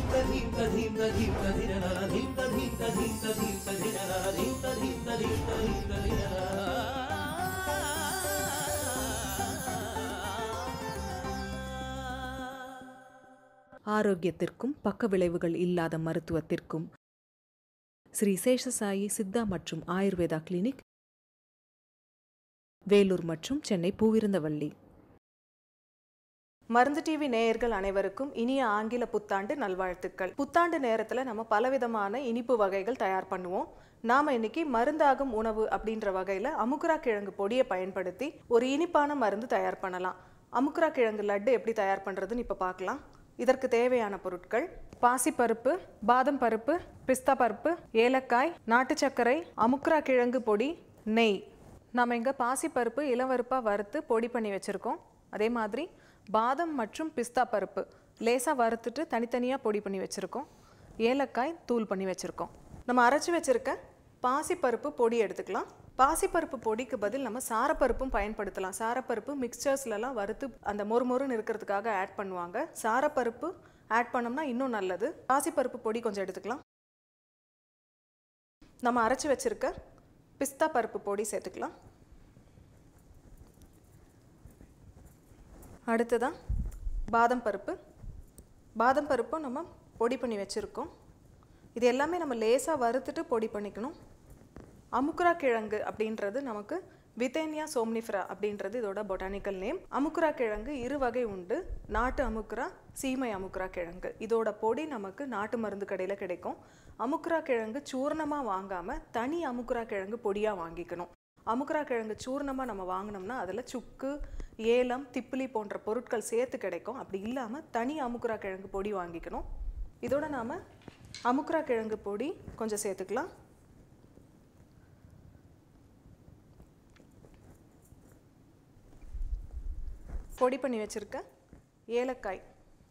ஆரோக்கியத்திற்கும் பக்க விளைவுகள் இல்லாத மருத்துவத்திற்கும் ஸ்ரீ சேஷசாயி சித்தா மற்றும் ஆயுர்வேதா கிளினிக் வேலூர் மற்றும் சென்னை பூவிருந்தவள்ளி மருந்து டிவி நேயர்கள் அனைவருக்கும் இனிய ஆங்கில புத்தாண்டு நல்வாழ்த்துக்கள் புத்தாண்டு நேரத்தில் நம்ம பலவிதமான இனிப்பு வகைகள் தயார் பண்ணுவோம் நாம இன்னைக்கு மருந்தாகும் உணவு அப்படின்ற வகையில் அமுக்குரா கிழங்கு பொடியை பயன்படுத்தி ஒரு இனிப்பான மருந்து தயார் பண்ணலாம் அமுக்குரா கிழங்கு லட்டு எப்படி தயார் பண்ணுறதுன்னு இப்போ பார்க்கலாம் இதற்கு தேவையான பொருட்கள் பாசிப்பருப்பு பாதம் பருப்பு பிஸ்தா பருப்பு ஏலக்காய் நாட்டு சர்க்கரை அமுக்குரா கிழங்கு பொடி நெய் நம்ம இங்கே பாசிப்பருப்பு இளவருப்பாக வறுத்து பொடி பண்ணி வச்சுருக்கோம் அதே மாதிரி பாதம் மற்றும் பிஸ்தா பருப்பு லேசாக வறுத்துட்டு தனித்தனியாக பொடி பண்ணி வச்சுருக்கோம் ஏலக்காய் தூள் பண்ணி வச்சுருக்கோம் நம்ம அரைச்சி வச்சுருக்க பாசிப்பருப்பு பொடி எடுத்துக்கலாம் பாசிப்பருப்பு பொடிக்கு பதில் நம்ம சாரப்பருப்பும் பயன்படுத்தலாம் சாரப்பருப்பு மிக்சர்ஸ்லலாம் வறுத்து அந்த மொறு மொறுன்னு இருக்கிறதுக்காக ஆட் பண்ணுவாங்க சாரப்பருப்பு ஆட் பண்ணோம்னா இன்னும் நல்லது பாசிப்பருப்பு பொடி கொஞ்சம் எடுத்துக்கலாம் நம்ம அரைச்சி வச்சுருக்க பிஸ்தா பருப்பு பொடி சேர்த்துக்கலாம் அடுத்ததான் பாதம் பருப்பு பாதம் பருப்பும் நம்ம பொடி பண்ணி வச்சுருக்கோம் இது எல்லாமே நம்ம லேசாக வறுத்துட்டு பொடி பண்ணிக்கணும் அமுக்குரா கிழங்கு அப்படின்றது நமக்கு வித்தேனியா சோம்னிஃப்ரா அப்படின்றது இதோட பொட்டானிக்கல் நேம் அமுக்குரா கிழங்கு இரு வகை உண்டு நாட்டு அமுக்குரா சீமை அமுக்குரா கிழங்கு இதோட பொடி நமக்கு நாட்டு மருந்து கடையில் கிடைக்கும் அமுக்குரா கிழங்கு சூர்ணமாக வாங்காமல் தனி அமுக்குரா கிழங்கு பொடியாக வாங்கிக்கணும் அமுக்குரா கிழங்கு சூர்ணமாக நம்ம வாங்கினோம்னா அதில் சுக்கு ஏலம் திப்பிலி போன்ற பொருட்கள் சேர்த்து கிடைக்கும் அப்படி இல்லாமல் தனி அமுக்குரா கிழங்கு பொடி வாங்கிக்கணும் இதோட நாம் அமுக்குரா கிழங்கு பொடி கொஞ்சம் சேர்த்துக்கலாம் பொடி பண்ணி வச்சுருக்க ஏலக்காய்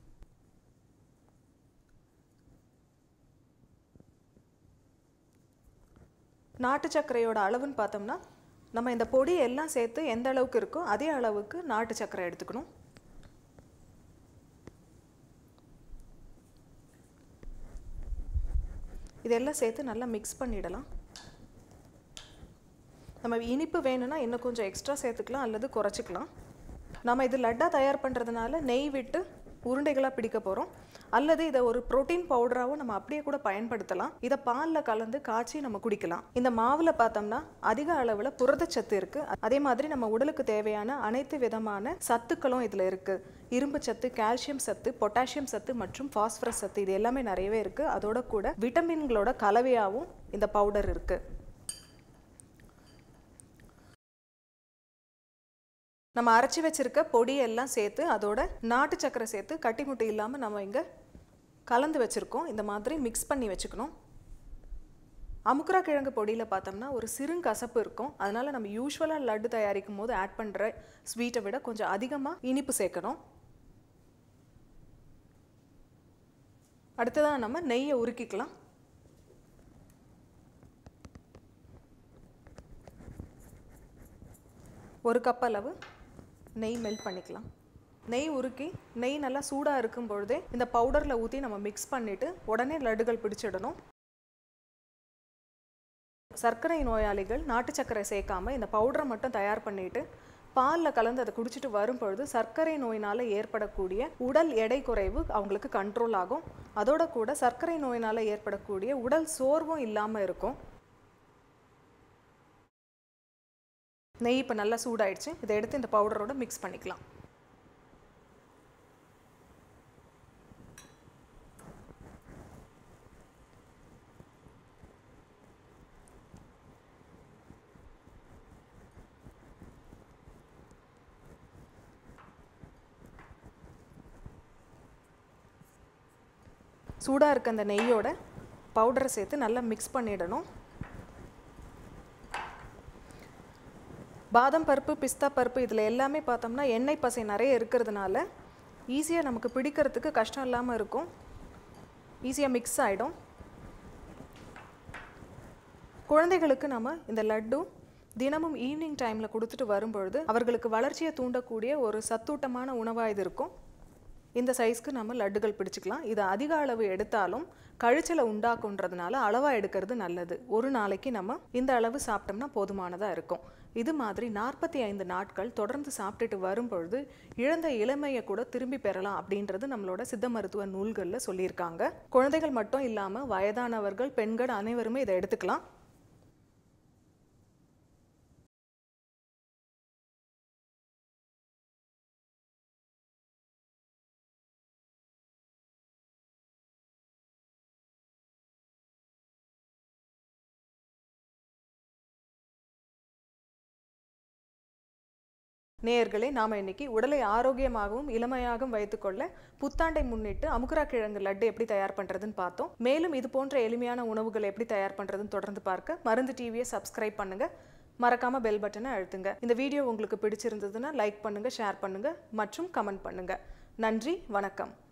நாட்டு சர்க்கரையோட அளவுன்னு பார்த்தோம்னா நம்ம இந்த பொடி எல்லாம் சேர்த்து எந்த அளவுக்கு இருக்கோ அதே அளவுக்கு நாட்டு சர்க்கரை எடுத்துக்கணும் இதெல்லாம் சேர்த்து நல்லா மிக்ஸ் பண்ணிடலாம் நம்ம இனிப்பு வேணும்னா இன்னும் கொஞ்சம் எக்ஸ்ட்ரா சேர்த்துக்கலாம் அல்லது குறைச்சிக்கலாம் நம்ம இது லட்டாக தயார் பண்ணுறதுனால நெய் விட்டு உருண்டைகளாக பிடிக்க போகிறோம் அல்லது இதை ஒரு புரோட்டீன் பவுடராகவும் நம்ம அப்படியே கூட பயன்படுத்தலாம் இதை பாலில் கலந்து காய்ச்சி நம்ம குடிக்கலாம் இந்த மாவில் பார்த்தோம்னா அதிக அளவில் புரதச்சத்து இருக்குது அதே மாதிரி நம்ம உடலுக்கு தேவையான அனைத்து விதமான சத்துக்களும் இதில் இருக்குது இரும்பு சத்து கால்சியம் சத்து பொட்டாசியம் சத்து மற்றும் பாஸ்பரஸ் சத்து இது எல்லாமே நிறையவே இருக்குது அதோட கூட விட்டமின்களோட கலவையாகவும் இந்த பவுடர் இருக்குது நம்ம அரைச்சி வச்சிருக்க பொடி எல்லாம் சேர்த்து அதோட நாட்டு சக்கரை சேர்த்து கட்டி முட்டை இல்லாமல் நம்ம இங்கே கலந்து வச்சுருக்கோம் இந்த மாதிரி மிக்ஸ் பண்ணி வச்சுக்கணும் அமுக்குரா கிழங்கு பொடியில் பார்த்தோம்னா ஒரு சிறுங்கசப்பு இருக்கும் அதனால் நம்ம யூஸ்வலாக லட்டு தயாரிக்கும் போது ஆட் பண்ணுற ஸ்வீட்டை விட கொஞ்சம் அதிகமாக இனிப்பு சேர்க்கணும் அடுத்ததாக நம்ம நெய்யை உருக்கிக்கலாம் ஒரு கப் அளவு நெய் மெல்ட் பண்ணிக்கலாம் நெய் உருக்கி நெய் நல்லா சூடாக இருக்கும் பொழுதே இந்த பவுடரில் ஊற்றி நம்ம மிக்ஸ் பண்ணிவிட்டு உடனே லட்டுகள் பிடிச்சிடணும் சர்க்கரை நோயாளிகள் நாட்டு சர்க்கரை சேர்க்காம இந்த பவுடரை மட்டும் தயார் பண்ணிட்டு பாலில் கலந்து அதை குடிச்சிட்டு வரும்பொழுது சர்க்கரை நோயினால் ஏற்படக்கூடிய உடல் எடை குறைவு அவங்களுக்கு கண்ட்ரோல் ஆகும் அதோட கூட சர்க்கரை நோயினால் ஏற்படக்கூடிய உடல் சோர்வும் இல்லாமல் இருக்கும் நெய் இப்போ நல்லா சூடாயிடுச்சு இதை எடுத்து இந்த பவுடரோட மிக்ஸ் பண்ணிக்கலாம் சூடாக இருக்க அந்த நெய்யோட பவுடரை சேர்த்து நல்லா மிக்ஸ் பண்ணிடணும் பாதாம் பருப்பு பிஸ்தா பருப்பு இதில் எல்லாமே பார்த்தோம்னா எண்ணெய் பசை நிறைய இருக்கிறதுனால ஈஸியாக நமக்கு பிடிக்கிறதுக்கு கஷ்டம் இல்லாமல் இருக்கும் ஈஸியாக மிக்ஸ் ஆகிடும் குழந்தைகளுக்கு நம்ம இந்த லட்டு தினமும் ஈவினிங் டைமில் கொடுத்துட்டு வரும்பொழுது அவர்களுக்கு வளர்ச்சியை தூண்டக்கூடிய ஒரு சத்தூட்டமான உணவாக இது இருக்கும் இந்த சைஸ்க்கு நம்ம லட்டுகள் பிடிச்சிக்கலாம் இது அதிக அளவு எடுத்தாலும் கழிச்சலை உண்டாக்குன்றதுனால அளவாக எடுக்கிறது நல்லது ஒரு நாளைக்கு நம்ம இந்த அளவு சாப்பிட்டோம்னா போதுமானதாக இருக்கும் இது மாதிரி நாற்பத்தி ஐந்து நாட்கள் தொடர்ந்து சாப்பிட்டுட்டு வரும்பொழுது இழந்த இளமையை கூட திரும்பி பெறலாம் அப்படின்றது நம்மளோட சித்த மருத்துவ நூல்களில் சொல்லியிருக்காங்க குழந்தைகள் மட்டும் இல்லாமல் வயதானவர்கள் பெண்கள் அனைவருமே இதை எடுத்துக்கலாம் நேயர்களே நாம் இன்னைக்கு உடலை ஆரோக்கியமாகவும் இளமையாகவும் வைத்துக்கொள்ள புத்தாண்டை முன்னிட்டு அமுக்குரா கிழங்கு லட்டு எப்படி தயார் பண்ணுறதுன்னு பார்த்தோம் மேலும் இது போன்ற எளிமையான உணவுகளை எப்படி தயார் பண்ணுறதுன்னு தொடர்ந்து பார்க்க மருந்து டிவியை சப்ஸ்கிரைப் பண்ணுங்க மறக்காம பெல் பட்டனை அழுத்துங்க இந்த வீடியோ உங்களுக்கு பிடிச்சிருந்ததுன்னா லைக் பண்ணுங்க ஷேர் பண்ணுங்க மற்றும் கமெண்ட் பண்ணுங்க நன்றி வணக்கம்